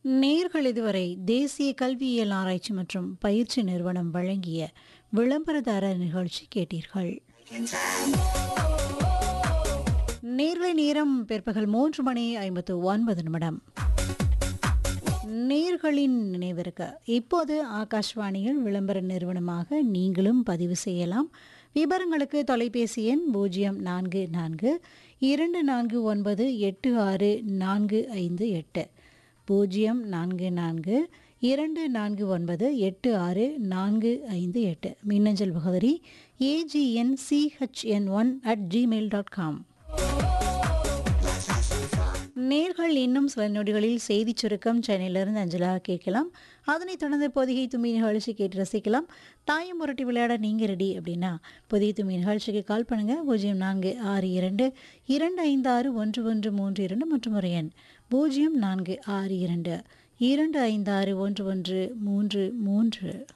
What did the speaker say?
நேர்கள் இதுவரை தேசிய கல்வியியல் ஆராய்ச்சி மற்றும் பயிற்சி நிறுவனம் வழங்கிய விளம்பரதார நிகழ்ச்சி கேட்டீர்கள் நேர்லை நேரம் பிற்பகல் மூன்று மணி ஐம்பத்து ஒன்பது நிமிடம் நேர்களின் நினைவிற்கு இப்போது ஆகாஷ்வாணியில் விளம்பர நிறுவனமாக நீங்களும் பதிவு செய்யலாம் விவரங்களுக்கு தொலைபேசி எண் பூஜ்ஜியம் நான்கு நான்கு இரண்டு நான்கு ஒன்பது எட்டு ஆறு நான்கு ஐந்து எட்டு பூஜ்ஜியம் நான்கு நான்கு இரண்டு நான்கு ஒன்பது எட்டு ஆறு நான்கு ஐந்து எட்டு மின்னஞ்சல் முகவரி AGN CHN one at Gmail dot com நேர்கள் இன்னும் சில நொடிகளில் செய்தி சுருக்கம் சென்னையிலிருந்து அஞ்சலாக கேட்கலாம் அதனைத் தொடர்ந்து பொதிகை தும்பி நிகழ்ச்சி கேட்டு ரசிக்கலாம் தாயம் புரட்டி விளையாட நீங்கள் ரெடி அப்படின்னா பொதிகை தும்பி நிகழ்ச்சிக்கு கால் பண்ணுங்கள் பூஜ்ஜியம் நான்கு ஆறு இரண்டு இரண்டு ஐந்து ஆறு ஒன்று ஒன்று மூன்று இரண்டு மற்றும் ஒரு எண் பூஜ்ஜியம் நான்கு ஆறு இரண்டு இரண்டு ஐந்து ஆறு ஒன்று ஒன்று மூன்று மூன்று